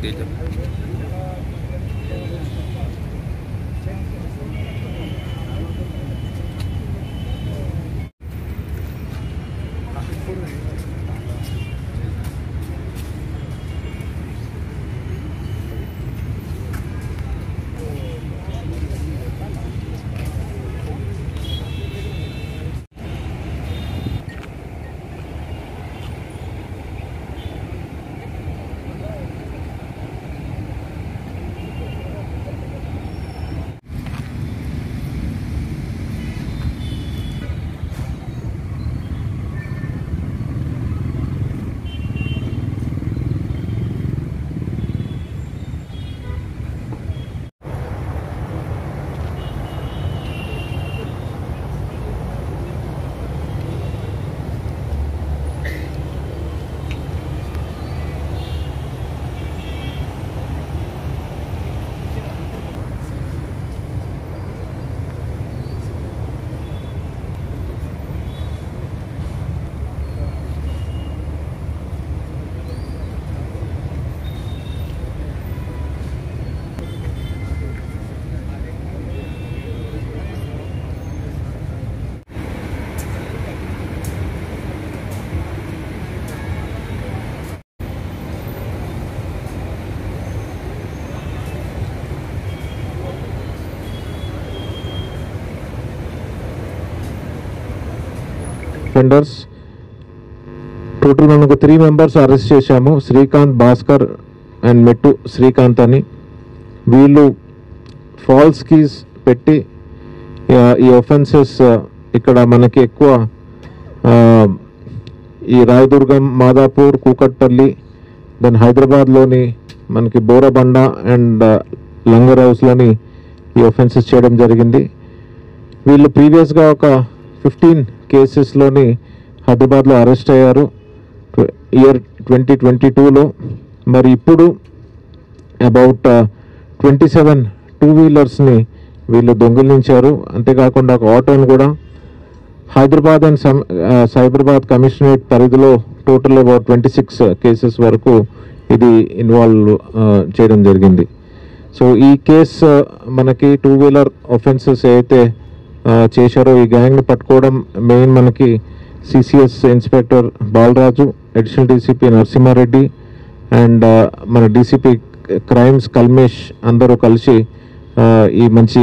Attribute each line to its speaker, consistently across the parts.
Speaker 1: Teja
Speaker 2: offenders total మనకు three members arrest చేశాము Srikanth Bhaskar and మెట్టు శ్రీకాంత్ అని వీళ్ళు ఫాల్స్ కీస్ పెట్టి ఆ, ఈ ఒఫెన్సెస్ ఇక్కడ మనకి ఎక్కువ ఆ, ఈ రాయదుర్గం మాదాపూర్ కూకట్పల్లి దెన్ హైదరాబాద్లోని మనకి బోరబండ అండ్ లంగర్ హౌస్లోని ఈ ఒఫెన్సెస్ చేయడం జరిగింది వీళ్ళు ప్రీవియస్గా ఒక ఫిఫ్టీన్ కేసెస్లోని హైదరాబాద్లో అరెస్ట్ అయ్యారు ఇయర్ ట్వంటీ ట్వంటీ టూలో మరి ఇప్పుడు అబౌట్ ట్వంటీ సెవెన్ టూ వీలర్స్ని వీళ్ళు దొంగిలించారు అంతేకాకుండా ఒక ఆటోను కూడా Hyderabad and some Cyberabad commissionerate పరిధిలో total about twenty six cases వరకు ఇది ఇన్వాల్వ్ చేయడం జరిగింది సో ఈ కేసు మనకి టూ వీలర్ ఒఫెన్సెస్ ఏదైతే ఆ, చేశారో ఈ గ్యాంగ్ని పట్టుకోవడం మెయిన్ మనకి CCS inspector Balaraju additional DCP Narasimha Reddy and మన డీసీపీ క్రైమ్స్ కల్మేష్ అందరూ కలిసి ఆ, ఈ మంచి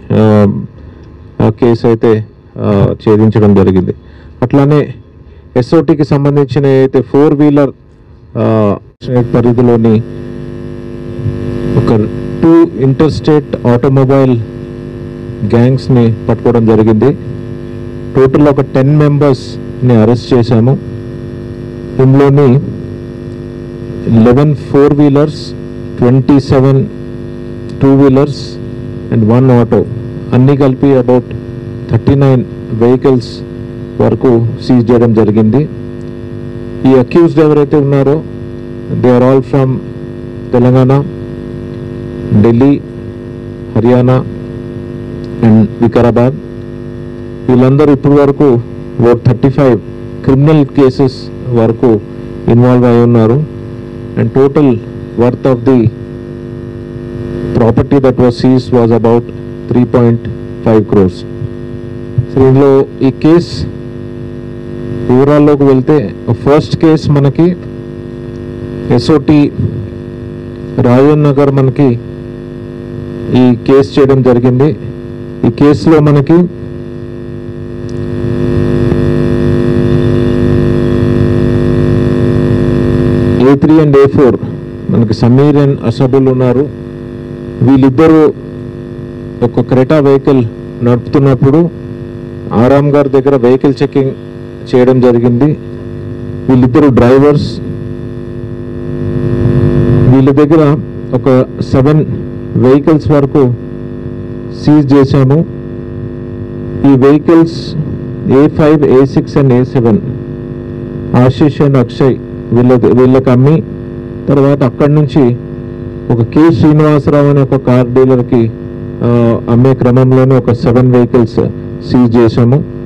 Speaker 2: కేసు అయితే ఆ, ఛేదించడం జరిగింది అట్లానే ఎస్ఓటికి సంబంధించిన అయితే ఫోర్ వీలర్ పరిధిలోని ఒక టూ ఇంటర్ స్టేట్ ఆటోమొబైల్ గ్యాంగ్స్ని పట్టుకోవడం జరిగింది టోటల్ ఒక టెన్ మెంబర్స్ని అరెస్ట్ చేశాము ఇందులోని eleven four wheelers twenty seven two wheelers and one auto అన్నీ కలిపి అబౌట్ థర్టీ నైన్ వెహికల్స్ వరకు సీజ్ చేయడం జరిగింది ఈ అక్యూజ్డ్ ఎవరైతే ఉన్నారో they are all from Telangana Delhi Haryana and Vikarabad వీళ్ళందరూ ఇప్పటి వరకు ఓ థర్టీ ఫైవ్ క్రిమినల్ కేసెస్ వరకు ఇన్వాల్వ్ అయి ఉన్నారు and total worth of the property that was seize was about three point five crores so ఇందులో ఈ కేస్ వివరాల్లోకి వెళ్తే ఫస్ట్ కేస్ మనకి ఎస్ఓటి రాజన్ నగర్ మనకి ఈ కేసు చేయడం జరిగింది ఈ కేసులో మనకి A three and A four మనకి సమీర్ అండ్ అసదుల్ ఉన్నారు వీళ్ళిద్దరూ ఒక క్రెటా వెహికల్ నడుపుతున్నప్పుడు ఆరామ్ గారి దగ్గర వెహికల్ చెకింగ్ చేయడం జరిగింది వీళ్ళిద్దరు డ్రైవర్స్ వీళ్ళ దగ్గర ఒక సెవెన్ వెహికల్స్ వరకు సీజ్ చేశాము ఈ vehicles A five A six and A seven Ashish and Akshay వీళ్ళ వీళ్ళకి అమ్మి తర్వాత అక్కడి నుంచి ఒక కె శ్రీనివాసరావు అనే ఒక కార్ డీలర్కి ఆ, అమ్మే క్రమంలోనే ఒక సెవెన్ వెహికల్స్ సీజ్ చేశాము